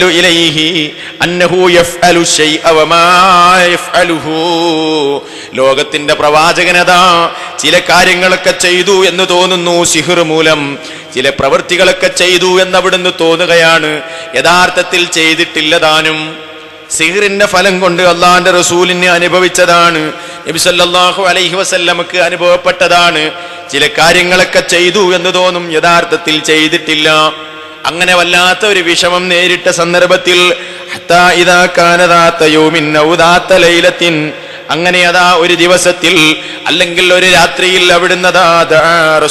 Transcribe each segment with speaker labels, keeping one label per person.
Speaker 1: إليه أنه يفعل الشيء وما يفعله ലോകത്തിന്റെ പ്രവാചകനതാ ചില കാര്യങ്ങളൊക്കെ ചെയ്തു എന്ന് തോന്നുന്നു സിഹിർ മൂലം ചില പ്രവൃത്തികളൊക്കെ ചെയ്തു എന്നവിടുന്ന് തോന്നുകയാണ് യഥാർത്ഥത്തിൽ ചെയ്തിട്ടില്ല താനും സിഹിറിന്റെ ഫലം കൊണ്ട് അള്ളാന്റെ റസൂലിന് അനുഭവിച്ചതാണ് നബി സല്ലല്ലാഹു അലൈഹി വസല്ലമക്ക് അനുഭവപ്പെട്ടതാണ് ചില കാര്യങ്ങളൊക്കെ ചെയ്തു എന്ന് തോന്നും യഥാർത്ഥത്തിൽ ചെയ്തിട്ടില്ല അങ്ങനെ വല്ലാത്ത ഒരു വിഷമം നേരിട്ട സന്ദർഭത്തിൽ ഹത്താ ഇദാ കാന ദാത്ത യൗമിൻ ഔ ദാത്ത ലൈലത്തിൻ അങ്ങനെ അതാ ഒരു ദിവസത്തിൽ അല്ലെങ്കിൽ ഒരു രാത്രിയിൽ അവിടുന്നതാ ദാ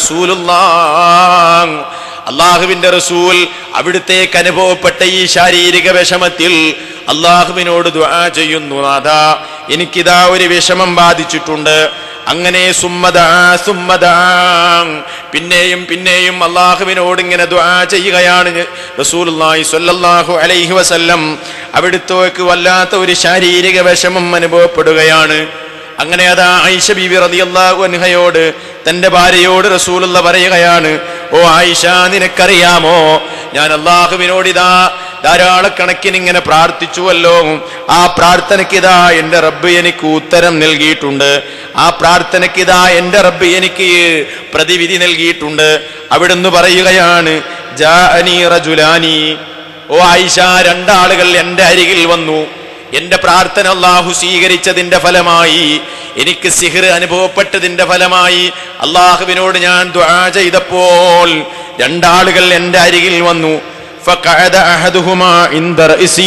Speaker 1: റസൂലുള്ളാഹ് അള്ളാഹുവിന്റെ റസൂൽ അവിടുത്തേക്ക് അനുഭവപ്പെട്ട ഈ ശാരീരിക വിഷമത്തിൽ അള്ളാഹുവിനോട് ദുആ ചെയ്യുന്നു നാഥാ എനിക്കിതാ ഒരു വിഷമം ബാധിച്ചിട്ടുണ്ട് അങ്ങനെ സുമ്മദാ സുമ്മദാ പിന്നെയും പിന്നെയും അള്ളാഹുവിനോട് ഇങ്ങനെ ദുആ ചെയ്യുകയാണ് റസൂലുള്ളാഹി സ്വല്ലല്ലാഹു അലൈഹി വസല്ലം അവിടുത്തേക്ക് വല്ലാത്ത ഒരു ശാരീരിക വിഷമം അനുഭവപ്പെടുകയാണ് അങ്ങനെ അതാ ഐഷ ബീവി റളിയല്ലാഹു അൻഹയോട് തന്റെ ഭാര്യയോട് റസൂലുള്ള പറയുകയാണ് ഓ ആയിഷ നിനക്കറിയാമോ ഞാൻ അള്ളാഹുവിനോട് ഇതാ ധാരാളക്കണക്കിന് ഇങ്ങനെ പ്രാർത്ഥിച്ചുവല്ലോ ആ പ്രാർത്ഥനയ്ക്ക് ഇതാ എന്റെ റബ്ബ് എനിക്ക് ഉത്തരം നൽകിയിട്ടുണ്ട് ആ പ്രാർത്ഥനയ്ക്ക് ഇതാ എന്റെ റബ്ബ് എനിക്ക് പ്രതിവിധി നൽകിയിട്ടുണ്ട് അവിടുന്ന് പറയുകയാണ് ജാഅനി റജുലാനി ഓ ആയിഷ രണ്ടാളുകൾ എന്റെ അരികിൽ വന്നു എന്റെ പ്രാർത്ഥന അള്ളാഹു സ്വീകരിച്ചതിന്റെ ഫലമായി എനിക്ക് സിഹിർ അനുഭവപ്പെട്ടതിന്റെ ഫലമായി അള്ളാഹുവിനോട് ഞാൻ ദ്വാ ചെയ്തപ്പോൾ രണ്ടാളുകൾ എന്റെ അരികിൽ വന്നു ഫഖഅദ അഹദുഹുമാ ഇൻദ റഅസി.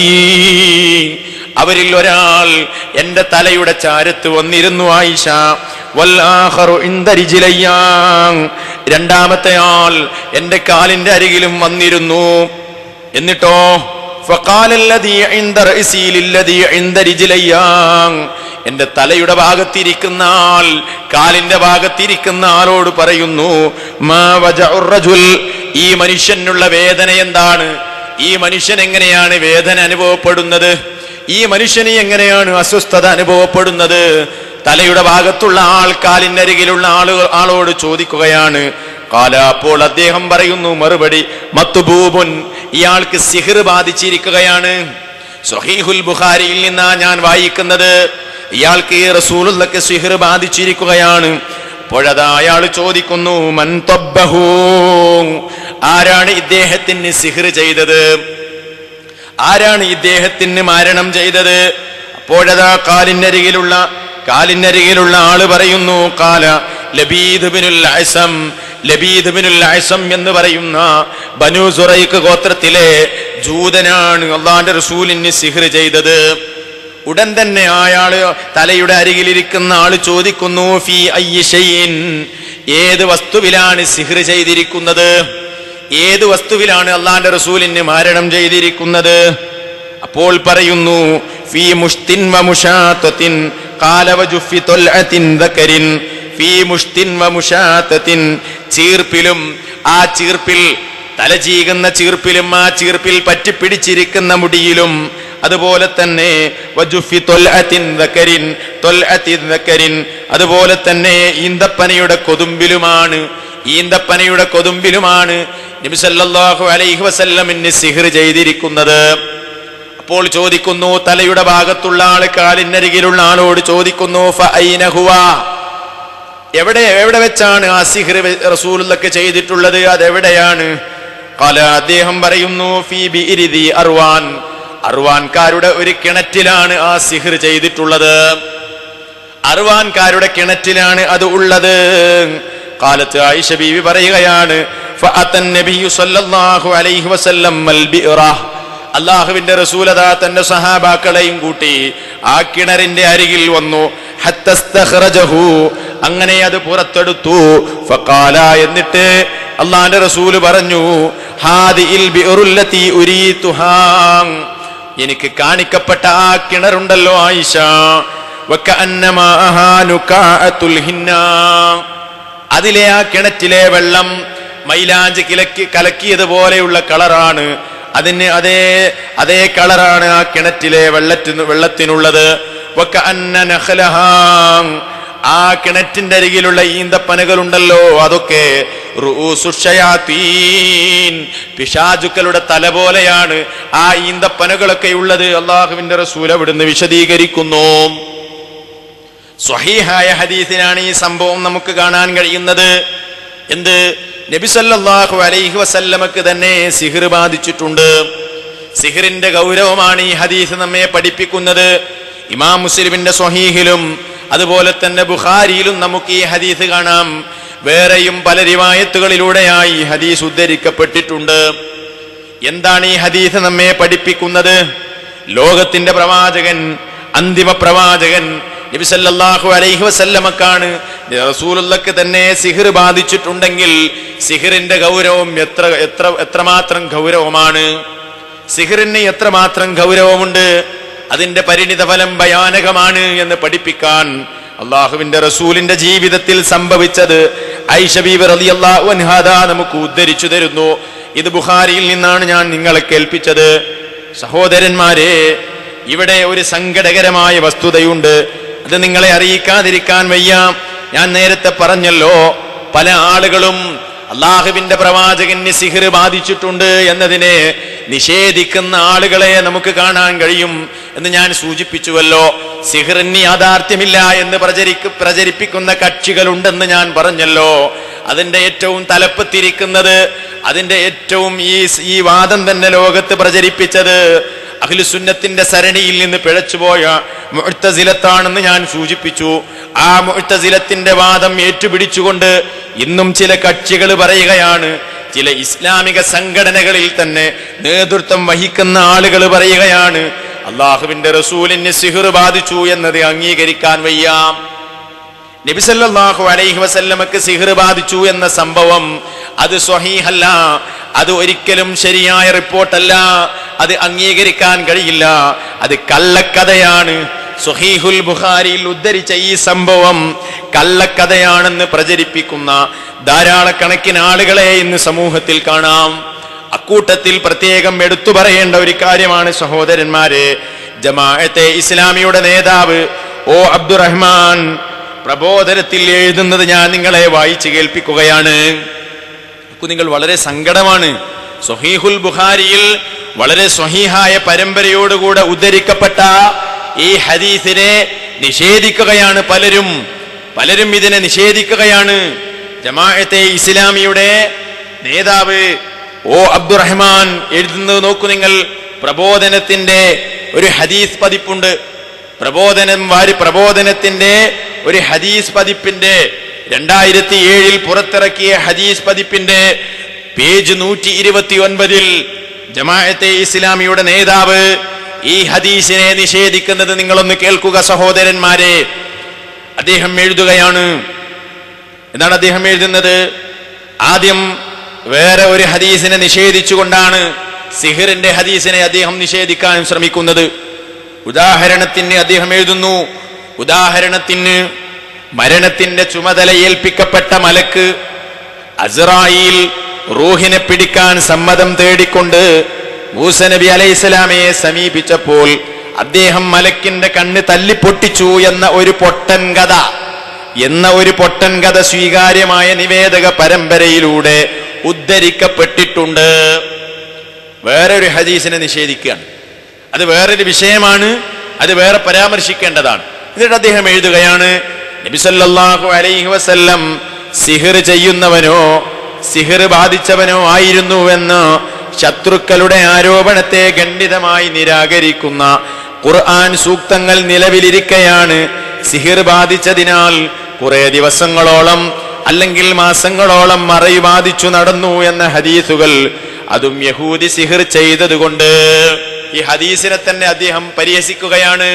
Speaker 1: അവരിൽ ഒരാൾ എന്റെ തലയുടെ ചാരത്ത് വന്നിരുന്നു ആയിഷ വല്ലാഖറു ഇൻദ റിജ്ലയ്യാ. രണ്ടാമത്തെ ആൾ എന്റെ കാലിന്റെ അരികിലും വന്നിരുന്നു എന്നിട്ടോ فقال الذي عند رأسي للذي عند رجليا എന്റെ തലയുടെ ഭാഗത്തിരിക്കുന്ന ആൾ കാലിന്റെ ഭാഗത്തിരിക്കുന്ന ആളോട് പറയുന്നു മാ വജഉർ റജുൽ ഈ മനുഷ്യനുള്ള വേദന എന്താണ് ഈ മനുഷ്യൻ എങ്ങനെയാണ് വേദന അനുഭവപ്പെടുന്നത് ഈ മനുഷ്യന് എങ്ങനെയാണ് അസ്വസ്ഥത അനുഭവപ്പെടുന്നത് തലയുടെ ഭാഗത്തുള്ള ആൾ കാലിനരികിലുള്ള ആളുകൾ ആളോട് ചോദിക്കുകയാണ് കാല അപ്പോൾ അദ്ദേഹം പറയുന്നു മറുപടി മത്തുബൂബുൻ ഇയാൾക്ക് സിഹിർ ബാധിച്ചിരിക്കുകയാണ് സഹീഹുൽ ബുഖാരിയിൽ നിന്നാ ഞാൻ വായിക്കുന്നത് ഇയാൾക്ക് ഈ റസൂലുള്ളക്ക് സിഹിർ ബാധിച്ചിരിക്കുകയാണ് അപ്പോഴതാ അയാൾ ചോദിക്കുന്നു മൻ തബ്ബഹൂ ആരാണ് ഇദ്ദേഹത്തിന് സിഹിർ ചെയ്തത് ആരാണ് ഇദ്ദേഹത്തിന് മരണം ചെയ്തത് അപ്പോഴതാ കാലിനരികിലുള്ള കാലിനരികിലുള്ള ആള് പറയുന്നു കാല ലബീദ് ബിനുൽ അസം ലബീദ് ബിനുൽ അസം എന്ന് പറയുന്ന ബനു സുറൈക്ക് ഗോത്രത്തിലെ ജൂതനാണ് അള്ളാന്റെ റസൂലിന് സിഹിർ ചെയ്തത് ഉടൻ തന്നെ അയാള് തലയുടെ അരികിലിരിക്കുന്ന ആള് ചോദിക്കുന്നു ഫി അയ്യി ഷൈഇൻ ഏത് വസ്തുവിലാണ് സിഹിർ ചെയ്തിരിക്കുന്നത് ഏത് വസ്തുവിലാണ് അള്ളാന്റെ റസൂലിന് മാരണം ചെയ്തിരിക്കുന്നത് അപ്പോൾ പറയുന്നു ഫീ മുഷ്തിൻ വ മുഷാത്തത്തിൻ ഖാല വജുഫി തൊൽഅത്തിൻ ദക്കരിൻ ഫീ മുഷ്തിൻ വ മുഷാത്തത്തിൻ ചീർപ്പിലും ആ ചീർപ്പിൽ തലചീകുന്ന ചീർപ്പിലും ആ ചീർപ്പിൽ പറ്റിപ്പിടിച്ചിരിക്കുന്ന മുടിയിലും അതുപോലെ തന്നെ വജുഫി തൊൽഅത്തിൻ ദക്കരിൻ തൊൽഅത്തിൻ ദക്കരിൻ അതുപോലെ തന്നെ ഈന്തപ്പനയുടെ കൊതുമ്പിലുമാണ് ഈന്തപ്പനയുടെ കൊതുമ്പിലുമാണ് നബി സല്ലല്ലാഹു അലൈഹി വസല്ലമിന് സിഹിർ ചെയ്തിരിക്കുന്നത് അപ്പോൾ ചോദിക്കുന്നു തലയുടെ ഭാഗത്തുള്ള ആള് കാലിനരികിലുള്ള ആളോട് ചോദിക്കുന്നു ഫഅൈന ഹുവ എവിടെ എവിടെ വെച്ചാണ് ആ സിഹിർ റസൂലൊക്കെ ചെയ്തിട്ടുള്ളത് അതെവിടെയാണ് കല അദ്ദേഹം പറയുന്നു ഫീ ബിഇരിദി അർവാൻ അർവാൻകാരുടെ ഒരു കിണറ്റിലാണ് ആ സിഹിർ ചെയ്തിട്ടുള്ളത് അർവാൻകാരുടെ കിണറ്റിലാണ് അത് ഉള്ളത് കാലത്ത് ആയിഷ ബീവി പറയുകയാണ് ഫഅത്തൻ നബിയു സല്ലല്ലാഹു അലൈഹി വസല്ലം അൽ ബിറ അള്ളാഹുവിന്റെ റസൂലതാ തന്റെ സഹാബാക്കളെയും കൂട്ടി ആ കിണറിന്റെ അരികിൽ വന്നു ഹത്തസ്തഖ്റജഹു അങ്ങനെ അത് പുറത്തെടുത്തു ഫഖാല എന്നിട്ട് അള്ളാഹിന്റെ റസൂല് പറഞ്ഞു ഹാദിഇൽ ബിറുല്ലതി ഉരീതുഹാ എനിക്ക് കാണിക്കപ്പെട്ട ആ കിണറുണ്ടല്ലോ ആയിഷ വക്കഅന്നമാഹാ നുകാഅത്തുൽ ഹിന്നാ അതിലെ ആ കിണറ്റിലെ വെള്ളം മൈലാഞ്ച് കിലക്കി കലക്കിയതുപോലെയുള്ള കളറാണ് അതിന് അതേ അതേ കളറാണ് ആ കിണറ്റിലെ വെള്ളത്തിന് വെള്ളത്തിനുള്ളത് വക്കഅന്ന നഖലഹാ. ആ കിണറ്റിന്റെ അരികിലുള്ള ഈന്തപ്പനകളുണ്ടല്ലോ അതൊക്കെ റുഊസുഷയാത്തീൻ. പിശാചുക്കളുടെ തല പോലെയാണ് ആ ഈന്തപ്പനകളൊക്കെ ഉള്ളത് അള്ളാഹുവിന്റെ റസൂൽ അവിടുന്ന് വിശദീകരിക്കുന്നു സ്വഹീഹായ ഹദീസിനാണ് ഈ സംഭവം നമുക്ക് കാണാൻ കഴിയുന്നത് എന്ത് നബിസല്ലാഹു അലൈഹി വസല്ലമക്ക് തന്നെ സിഹിർ ബാധിച്ചിട്ടുണ്ട് സിഹിറിന്റെ ഗൗരവമാണ് ഈ ഹദീസ് നമ്മെ പഠിപ്പിക്കുന്നത് ഇമാം മുസ്ലിമിന്റെ സ്വഹീഹിലും അതുപോലെ തന്നെ ബുഖാരിയിലും നമുക്ക് ഈ ഹദീസ് കാണാം വേറെയും പല റിവായത്തുകളിലൂടെയായി ഈ ഹദീസ് ഉദ്ധരിക്കപ്പെട്ടിട്ടുണ്ട് എന്താണ് ഈ ഹദീസ് നമ്മെ പഠിപ്പിക്കുന്നത് ലോകത്തിന്റെ പ്രവാചകൻ അന്തിമ പ്രവാചകൻ നബി സല്ലല്ലാഹു അലൈഹി വസല്ലമക്കാണ് റസൂലുള്ളക്ക് തന്നെ സിഹിർ ബാധിച്ചിട്ടുണ്ടെങ്കിൽ സിഹിറിന്റെ ഗൗരവം എത്ര എത്ര എത്രമാത്രം ഗൗരവമാണ് സിഹിറിന് എത്രമാത്രം ഗൗരവമുണ്ട് അതിന്റെ പരിണിത ഫലം ഭയാനകമാണ് എന്ന് പഠിപ്പിക്കാൻ അള്ളാഹുവിന്റെ റസൂലിന്റെ ജീവിതത്തിൽ സംഭവിച്ചത് ഐഷബീബ് റളിയല്ലാഹു അൻഹാദ നമുക്ക് ഉദ്ധരിച്ചു തരുന്നു ഇത് ബുഖാരിയിൽ നിന്നാണ് ഞാൻ നിങ്ങളെ കേൾപ്പിച്ചത് സഹോദരന്മാരെ ഇവിടെ ഒരു സങ്കടകരമായ വസ്തുതയുണ്ട് അത് നിങ്ങളെ അറിയിക്കാതിരിക്കാൻ വയ്യ ഞാൻ നേരത്തെ പറഞ്ഞല്ലോ പല ആളുകളും അള്ളാഹുവിന്റെ പ്രവാചകന് സിഹിർ ബാധിച്ചിട്ടുണ്ട് എന്നതിനെ നിഷേധിക്കുന്ന ആളുകളെ നമുക്ക് കാണാൻ കഴിയും എന്ന് ഞാൻ സൂചിപ്പിച്ചുവല്ലോ സിഹിറിന് യാഥാർത്ഥ്യമില്ല എന്ന് പ്രചരിക്ക പ്രചരിപ്പിക്കുന്ന കക്ഷികളുണ്ടെന്ന് ഞാൻ പറഞ്ഞല്ലോ അതിന്റെ ഏറ്റവും തലപ്പത്തിരിക്കുന്നത് അതിന്റെ ഏറ്റവും ഈ ഈ വാദം തന്നെ ലോകത്ത് പ്രചരിപ്പിച്ചത് അഖിലുസുന്നത്തിന്റെ സരണിയിൽ നിന്ന് പിഴച്ചുപോയ മുഴുത്തസിലത്താണെന്ന് ഞാൻ സൂചിപ്പിച്ചു ആ മുഴുത്തസിലത്തിന്റെ വാദം ഏറ്റുപിടിച്ചുകൊണ്ട് ഇന്നും ചില കക്ഷികൾ പറയുകയാണ് ചില ഇസ്ലാമിക സംഘടനകളിൽ തന്നെ നേതൃത്വം വഹിക്കുന്ന ആളുകൾ പറയുകയാണ് അള്ളാഹുവിന്റെ റസൂലിന് സിഹിർ ബാധിച്ചു എന്നത് അംഗീകരിക്കാൻ വയ്യാം നബിസല്ലാഹു അലൈഹി വസല്ലമക്ക് സിഹിർ ബാധിച്ചു എന്ന സംഭവം അത് സ്വഹീഹല്ല അത് ഒരിക്കലും ശരിയായ റിപ്പോർട്ടല്ല അത് അംഗീകരിക്കാൻ കഴിയില്ല അത് കള്ളക്കഥയാണ് സുഹീഹുൽ ബുഖാരിയിൽ ഉദ്ധരിച്ച ഈ സംഭവം കള്ളക്കഥയാണെന്ന് പ്രചരിപ്പിക്കുന്ന ധാരാളക്കണക്കിന് ആളുകളെ ഇന്ന് സമൂഹത്തിൽ കാണാം അക്കൂട്ടത്തിൽ പ്രത്യേകം എടുത്തു പറയേണ്ട ഒരു കാര്യമാണ് സഹോദരന്മാരെ ജമാഅത്തെ ഇസ്ലാമിയുടെ നേതാവ് ഓ അബ്ദുറഹ്മാൻ പ്രബോധനത്തിൽ എഴുതുന്നത് ഞാൻ നിങ്ങളെ വായിച്ചു കേൾപ്പിക്കുകയാണ് നോക്കൂ, നിങ്ങൾ വളരെ സങ്കടമാണ് സൊഹീഹുൽ ബുഖാരിയിൽ വളരെ സ്വഹീഹായ പരമ്പരയോടുകൂടെ ഉദ്ധരിക്കപ്പെട്ട ഈ ഹദീസിനെ നിഷേധിക്കുകയാണ് പലരും പലരും ഇതിനെ നിഷേധിക്കുകയാണ് ജമാഅത്തെ ഇസ്ലാമിയുടെ നേതാവ് ഓ അബ്ദുറഹ്മാൻ എഴുതുന്നത് നോക്കൂ നിങ്ങൾ പ്രബോധനത്തിന്റെ ഒരു ഹദീസ് പതിപ്പുണ്ട് പ്രബോധനം വാരി പ്രബോധനത്തിന്റെ ഒരു ഹദീസ് പതിപ്പിന്റെ രണ്ടായിരത്തി ഏഴിൽ പുറത്തിറക്കിയ ഹദീസ് പതിപ്പിന്റെ പേജ് നൂറ്റി ഇരുപത്തി ഒൻപതിൽ ജമാഅത്തെ ഇസ്ലാമിയുടെ നേതാവ് ഈ ഹദീസിനെ നിഷേധിക്കുന്നത് നിങ്ങളൊന്ന് കേൾക്കുക സഹോദരന്മാരെ അദ്ദേഹം എഴുതുകയാണ് എന്താണ് അദ്ദേഹം എഴുതുന്നത് ആദ്യം വേറെ ഒരു ഹദീസിനെ നിഷേധിച്ചുകൊണ്ടാണ് സിഹിറിന്റെ ഹദീസിനെ അദ്ദേഹം നിഷേധിക്കാൻ ശ്രമിക്കുന്നത് ഉദാഹരണത്തിന് അദ്ദേഹം എഴുതുന്നു ഉദാഹരണത്തിന് മരണത്തിന്റെ ചുമതല ഏൽപ്പിക്കപ്പെട്ട മലക്ക് അസ്രായിൽ റൂഹിനെ പിടിക്കാൻ സമ്മതം തേടിക്കൊണ്ട് മൂസ നബി അലൈഹിസ്സലാമയെ സമീപിച്ചപ്പോൾ അദ്ദേഹം മലക്കിന്റെ കണ്ണ് തല്ലിപ്പൊട്ടിച്ചു എന്ന ഒരു പൊട്ടൻ കഥ എന്ന ഒരു പൊട്ടൻ കഥ സ്വീകാര്യമായ നിവേദക പരമ്പരയിലൂടെ ഉദ്ധരിക്കപ്പെട്ടിട്ടുണ്ട് വേറൊരു ഹദീസിനെ നിഷേധിക്കുകയാണ് അത് വേറൊരു വിഷയമാണ് അത് വേറെ പരാമർശിക്കേണ്ടതാണ് എന്നിട്ട് അദ്ദേഹം എഴുതുകയാണ് നബിസല്ലാഹു അലൈഹി വസല്ലം സിഹിർ ചെയ്യുന്നവനോ സിഹിർ ബാധിച്ചവനോ ആയിരുന്നുവെന്ന് ശത്രുക്കളുടെ ആരോപണത്തെ ഖണ്ഡിതമായി നിരാകരിക്കുന്ന ഖുർആൻ സൂക്തങ്ങൾ നിലവിലിരിക്കെയാണ് സിഹിർ ബാധിച്ചതിനാൽ കുറെ ദിവസങ്ങളോളം അല്ലെങ്കിൽ മാസങ്ങളോളം മറയു ബാധിച്ചു നടന്നു എന്ന ഹദീസുകൾ അതും യഹൂദി സിഹിർ ചെയ്തതുകൊണ്ട് ഈ ഹദീസിനെ തന്നെ അദ്ദേഹം പരിഹസിക്കുകയാണ്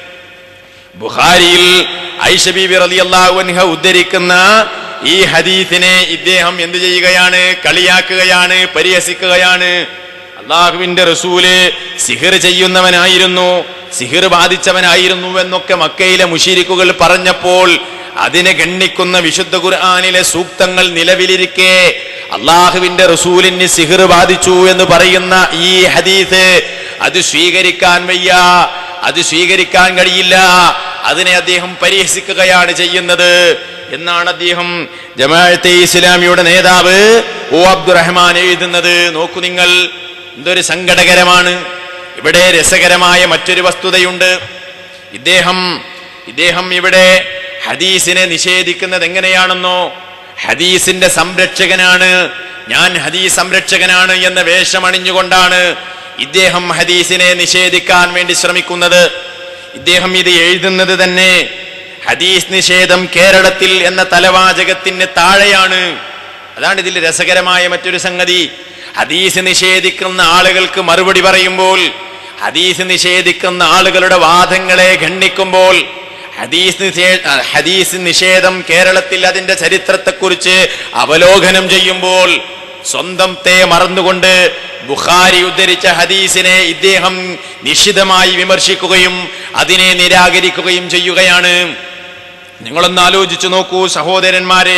Speaker 1: ബുഖാരിയിൽ ഐഷബീബി റളിയല്ലാഹു അൻഹ ഉദ്ധരിക്കുന്ന ഈ ഹദീസിനെ ഇദ്ദേഹം എന്ത് ചെയ്യുകയാണ് കളിയാക്കുകയാണ് പരിഹസിക്കുകയാണ് അള്ളാഹുവിന്റെ റസൂല് സിഹിർ ചെയ്യുന്നവനായിരുന്നു സിഹിർ ബാധിച്ചവനായിരുന്നു എന്നൊക്കെ മക്കയിലെ മുഷീരിക്കുകൾ പറഞ്ഞപ്പോൾ അതിനെ ഗണ്ണിക്കുന്ന വിശുദ്ധ ഖുർആാനിലെ സൂക്തങ്ങൾ നിലവിലിരിക്കെ അള്ളാഹുവിന്റെ റസൂലിന് സിഹിർ ബാധിച്ചു എന്ന് പറയുന്ന ഈ ഹദീസ് അത് സ്വീകരിക്കാൻ വയ്യ അത് സ്വീകരിക്കാൻ കഴിയില്ല അതിനെ അദ്ദേഹം പരിഹസിക്കുകയാണ് ചെയ്യുന്നത് എന്നാണ് അദ്ദേഹം ജമാഅത്തെ ഇസ്ലാമിയുടെ നേതാവ് ഓ അബ്ദുറഹ്മാൻ എഴുതുന്നത് നോക്കൂ നിങ്ങൾ എന്തൊരു സങ്കടകരമാണ് ഇവിടെ രസകരമായ മറ്റൊരു വസ്തുതയുണ്ട് ഇദ്ദേഹം ഇദ്ദേഹം ഇവിടെ ഹദീസിനെ നിഷേധിക്കുന്നത് എങ്ങനെയാണെന്നോ ഹദീസിന്റെ സംരക്ഷകനാണ് ഞാൻ ഹദീസ് സംരക്ഷകനാണ് എന്ന വേഷമണിഞ്ഞുകൊണ്ടാണ് ഇദ്ദേഹം ഹദീസിനെ നിഷേധിക്കാൻ വേണ്ടി ശ്രമിക്കുന്നത് ഇദ്ദേഹം ഇത് എഴുതുന്നത് തന്നെ ഹദീസ് നിഷേധം കേരളത്തിൽ എന്ന തലവാചകത്തിന് താഴെയാണ് അതാണ് ഇതിൽ രസകരമായ മറ്റൊരു സംഗതി ഹദീസ് നിഷേധിക്കുന്ന ആളുകൾക്ക് മറുപടി പറയുമ്പോൾ ഹദീസ് നിഷേധിക്കുന്ന ആളുകളുടെ വാദങ്ങളെ ഖണ്ഡിക്കുമ്പോൾ ഹദീസ് നിഷേ ഹദീസ് നിഷേധം കേരളത്തിൽ അതിന്റെ ചരിത്രത്തെക്കുറിച്ച് അവലോകനം ചെയ്യുമ്പോൾ സ്വന്തത്തെ മറന്നുകൊണ്ട് ബുഖാരി ഉദ്ധരിച്ച ഹദീസിനെ ഇദ്ദേഹം നിശിതമായി വിമർശിക്കുകയും അതിനെ നിരാകരിക്കുകയും ചെയ്യുകയാണ് നിങ്ങളൊന്ന് ആലോചിച്ചു നോക്കൂ സഹോദരന്മാരെ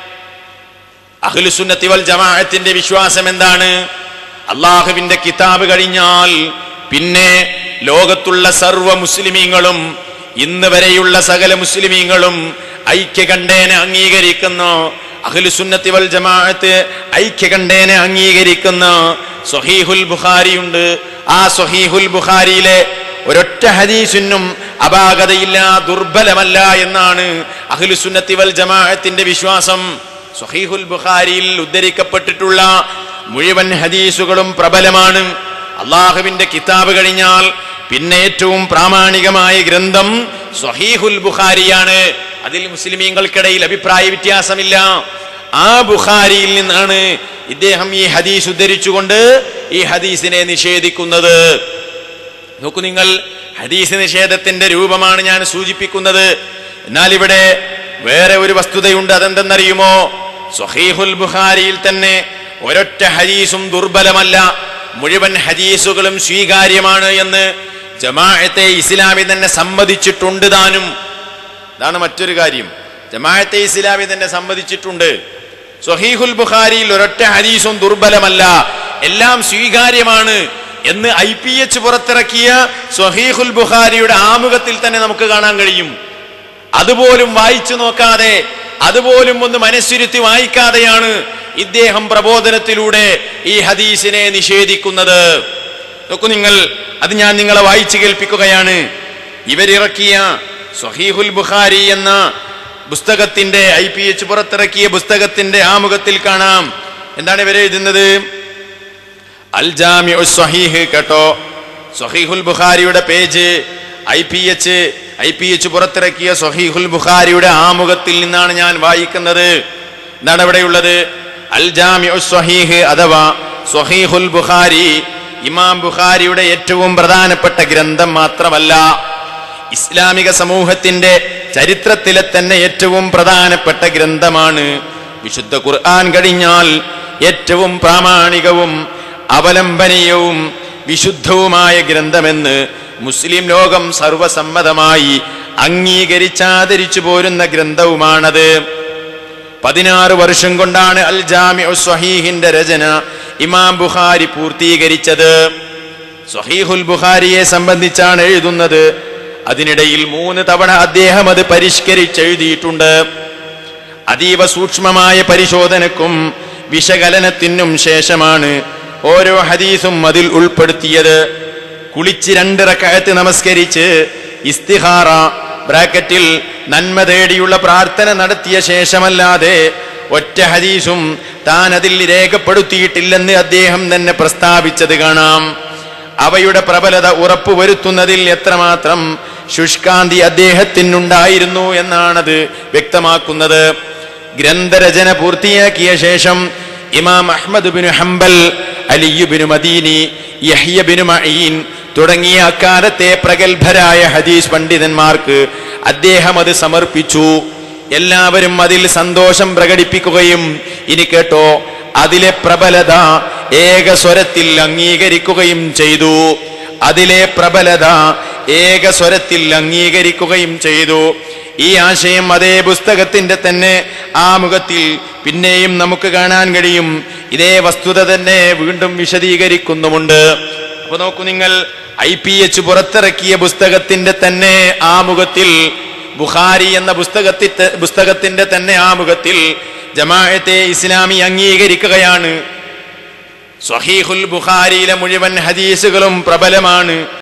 Speaker 1: അഖിലുസുന്നത്തി വൽ ജമാഅത്തിന്റെ വിശ്വാസം എന്താണ് അള്ളാഹുവിന്റെ കിതാബ് കഴിഞ്ഞാൽ പിന്നെ ലോകത്തുള്ള സർവ്വ മുസ്ലിമീങ്ങളും ഇന്ന് വരെയുള്ള സകല മുസ്ലിമീങ്ങളും ഐക്യകണ്ഠേന അംഗീകരിക്കുന്ന അഖിലുസുന്നത്തി വൽ ജമാഅത്ത് ഐക്യകണ്ഠേന അംഗീകരിക്കുന്ന സ്വഹീഹുൽ ബുഖാരിയുണ്ട് ആ സ്വഹീഹുൽ ബുഖാരിയിലെ ഒരൊറ്റ ഹദീസിനും അപാകതയില്ല ദുർബലമല്ല എന്നാണ് അഖിലുസുന്നത്തി വൽ ജമാഅത്തിന്റെ വിശ്വാസം സ്വഹീഹുൽ ബുഖാരിയിൽ ഉദ്ധരിക്കപ്പെട്ടിട്ടുള്ള മുഴുവൻ ഹദീസുകളും പ്രബലമാണ് അള്ളാഹുവിന്റെ കിതാബ് കഴിഞ്ഞാൽ പിന്നെ ഏറ്റവും പ്രാമാണികമായ ഗ്രന്ഥം സ്വഹീഹുൽ ബുഖാരിയാണ് അതിൽ മുസ്ലിമീങ്ങൾക്കിടയിൽ അഭിപ്രായ വ്യത്യാസമില്ല ആ ബുഖാരിയിൽ നിന്നാണ് ഇദ്ദേഹം ഈ ഹദീസ് ഉദ്ധരിച്ചുകൊണ്ട് ഈ ഹദീസിനെ നിഷേധിക്കുന്നത് നോക്കൂ നിങ്ങൾ ഹദീസ് നിഷേധത്തിന്റെ രൂപമാണ് ഞാൻ സൂചിപ്പിക്കുന്നത് എന്നാൽ ഇവിടെ വേറെ ഒരു വസ്തുതയുണ്ട് അതെന്തെന്നറിയുമോ സ്വഹീഹുൽ ബുഖാരിയിൽ തന്നെ ഒരൊറ്റ ഹദീസും ദുർബലമല്ല മുഴുവൻ ഹദീസുകളും സ്വീകാര്യമാണ് എന്ന് ജമാഅത്തെ ഇസ്ലാമി തന്നെ സമ്മതിച്ചിട്ടുണ്ട് താനും ഇതാണ് മറ്റൊരു കാര്യം ജമാഅത്തെ ഇസ്ലാമി തന്നെ സമ്മതിച്ചിട്ടുണ്ട് സ്വഹീഹുൽ ബുഖാരിയിൽ ഒരൊറ്റ ഹദീസും ദുർബലമല്ല എല്ലാം സ്വീകാര്യമാണ് എന്ന് ഐ പി എച്ച് പുറത്തിറക്കിയ സ്വഹീഹുൽ ബുഖാരിയുടെ ആമുഖത്തിൽ തന്നെ നമുക്ക് കാണാൻ കഴിയും അതുപോലും വായിച്ചു നോക്കാതെ അതുപോലും ഒന്ന് മനസ്സിരുത്തി വായിക്കാതെയാണ് ഇദ്ദേഹം പ്രബോധനത്തിലൂടെ ഈ ഹദീസിനെ നിഷേധിക്കുന്നത് നോക്കൂ നിങ്ങൾ അത് ഞാൻ നിങ്ങളെ വായിച്ചു കേൾപ്പിക്കുകയാണ് ഇവരിറക്കിയ സ്വഹീഹുൽ ബുഖാരി എന്ന പുസ്തകത്തിന്റെ ഐ പി എച്ച് പുറത്തിറക്കിയ പുസ്തകത്തിന്റെ ആമുഖത്തിൽ കാണാം എന്താണ് ഇവരെ എഴുതുന്നത് അൽ ജാമി സ്വഹീഹ് കേട്ടോ സ്വഹീഹുൽ ബുഖാരിയുടെ page I P H I P H പുറത്തിറക്കിയ സ്വഹീഹുൽ ബുഖാരിയുടെ ആമുഖത്തിൽ നിന്നാണ് ഞാൻ വായിക്കുന്നത് എന്താണ് ഇവിടെയുള്ളത് അൽ ജാമി സ്വഹീഹ് അഥവാ സ്വഹീഹുൽ ബുഖാരി ഇമാം ബുഖാരിയുടെ ഏറ്റവും പ്രധാനപ്പെട്ട ഗ്രന്ഥം മാത്രമല്ല ഇസ്ലാമിക സമൂഹത്തിന്റെ ചരിത്രത്തിലെ തന്നെ ഏറ്റവും പ്രധാനപ്പെട്ട ഗ്രന്ഥമാണ് വിശുദ്ധ ഖുർആൻ കഴിഞ്ഞാൽ ഏറ്റവും പ്രാമാണികവും അവലംബനീയവും വിശുദ്ധവുമായ ഗ്രന്ഥമെന്ന് മുസ്ലിം ലോകം സർവസമ്മതമായി അംഗീകരിച്ചാദരിച്ചു പോരുന്ന ഗ്രന്ഥവുമാണത് പതിനാറ് വർഷം കൊണ്ടാണ് അൽ ജാമി സ്വഹീഹിന്റെ രചന ഇമാം ബുഖാരി പൂർത്തീകരിച്ചത് സ്വഹീഹുൽ ബുഖാരിയെ സംബന്ധിച്ചാണ് എഴുതുന്നത് അതിനിടയിൽ മൂന്ന് തവണ അദ്ദേഹം അത് പരിഷ്കരിച്ചെഴുതിയിട്ടുണ്ട് അതീവ സൂക്ഷ്മമായ പരിശോധനക്കും വിശകലനത്തിനും ശേഷമാണ് ഓരോ ഹദീസും അതിൽ ഉൾപ്പെടുത്തിയത് കുളിച്ച് രണ്ട് റക്കയത്ത് നമസ്കരിച്ച് ഇസ്തിഹാറ ബ്രാക്കറ്റിൽ നന്മ തേടിയുള്ള പ്രാർത്ഥന നടത്തിയ ശേഷമല്ലാതെ ഒറ്റ ഹദീസും താൻ അതിൽ രേഖപ്പെടുത്തിയിട്ടില്ലെന്ന് അദ്ദേഹം തന്നെ പ്രസ്താവിച്ചത് കാണാം അവയുടെ പ്രബലത ഉറപ്പുവരുത്തുന്നതിൽ എത്രമാത്രം ശുഷ്കാന്തി അദ്ദേഹത്തിനുണ്ടായിരുന്നു എന്നാണത് വ്യക്തമാക്കുന്നത് ഗ്രന്ഥരചന പൂർത്തിയാക്കിയ ശേഷം ഇമാം അഹ്മദ് ബിൻ ഹംബൽ അലിയുബിനു മദീനി യഹ്യബിനു മഈൻ തുടങ്ങിയ അക്കാലത്തെ പ്രഗത്ഭരായ ഹദീസ് പണ്ഡിതന്മാർക്ക് അദ്ദേഹം അത് സമർപ്പിച്ചു എല്ലാവരും അതിൽ സന്തോഷം പ്രകടിപ്പിക്കുകയും ഇനി കേട്ടോ അതിലെ പ്രബലത ഏകസ്വരത്തിൽ അംഗീകരിക്കുകയും ചെയ്തു അതിലെ പ്രബലത ഏകസ്വരത്തിൽ അംഗീകരിക്കുകയും ചെയ്തു ഈ ആശയം അതേ പുസ്തകത്തിന്റെ തന്നെ ആമുഖത്തിൽ പിന്നെയും നമുക്ക് കാണാൻ കഴിയും ഇതേ വസ്തുത തന്നെ വീണ്ടും വിശദീകരിക്കുന്നുമുണ്ട് അപ്പൊ നോക്കൂ നിങ്ങൾ ഐ പി എച്ച് പുറത്തിറക്കിയ പുസ്തകത്തിന്റെ തന്നെ ആമുഖത്തിൽ ബുഖാരി എന്ന പുസ്തകത്തി പുസ്തകത്തിന്റെ തന്നെ ആമുഖത്തിൽ ജമാഅത്തെ ഇസ്ലാമി അംഗീകരിക്കുകയാണ് സ്വഹീഹുൽ ബുഖാരിയിലെ മുഴുവൻ ഹദീസുകളും പ്രബലമാണ്